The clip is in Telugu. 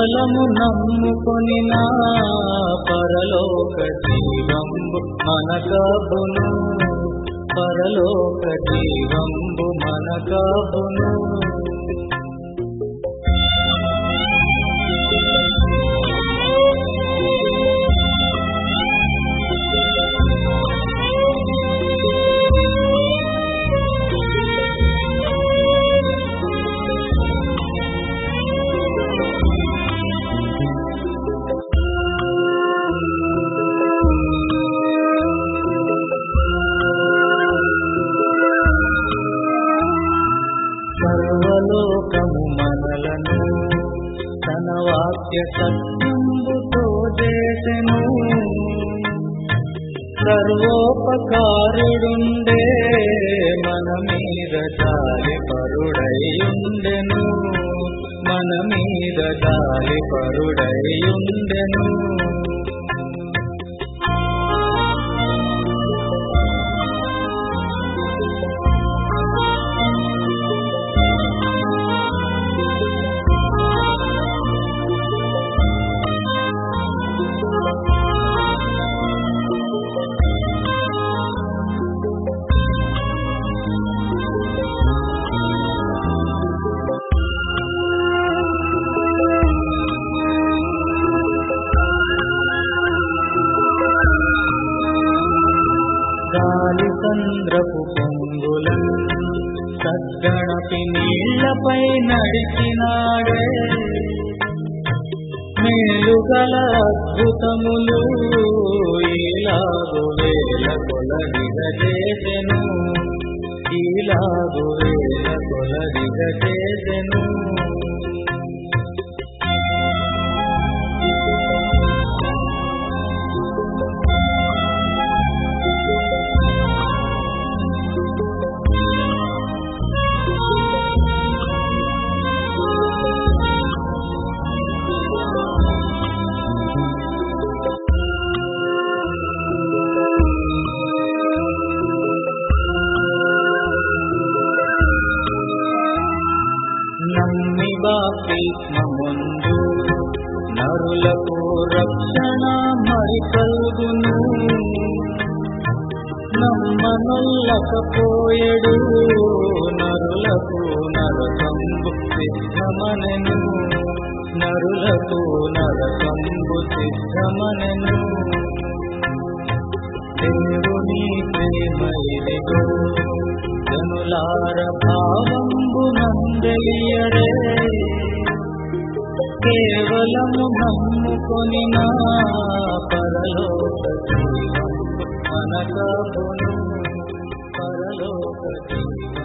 కేవలము నమ్ముకొని నా పరలోక జీవంబు మనకబును పరలోక జీవంబు మనకబును సర్వలోకము మనలను తన వాక్య సత్యంబుతో చేసెను సర్వోపకారుడుండే మన మీద జాలి పరుడైయుండెను మన మీద జాలి పరుడైయుండెను గాలి చంద్రపు పొంగులను సద్గణపి నీళ్లపై నడిచినాడే మేలుగల అద్భుతములు ఈలాగు వేల కొలదిగ చేసెను ఈలాగు వేల కొలదిగ చేసెను నమ్మి బాప్తిస్మముందు నరులకు రక్షణ మరి కలుగును నమ్మనుల్లకపోయడు నరులకు నరకంబు సిద్ధమనెను నరులకు నరకంబు సిద్ధమనెను దేవుని ప్రేమ ఇదిగో జనులార భావంబు నందలియరే కేవలము నమ్ముకొని నా పరలోక జీవం మనకబును పరలోక జీవం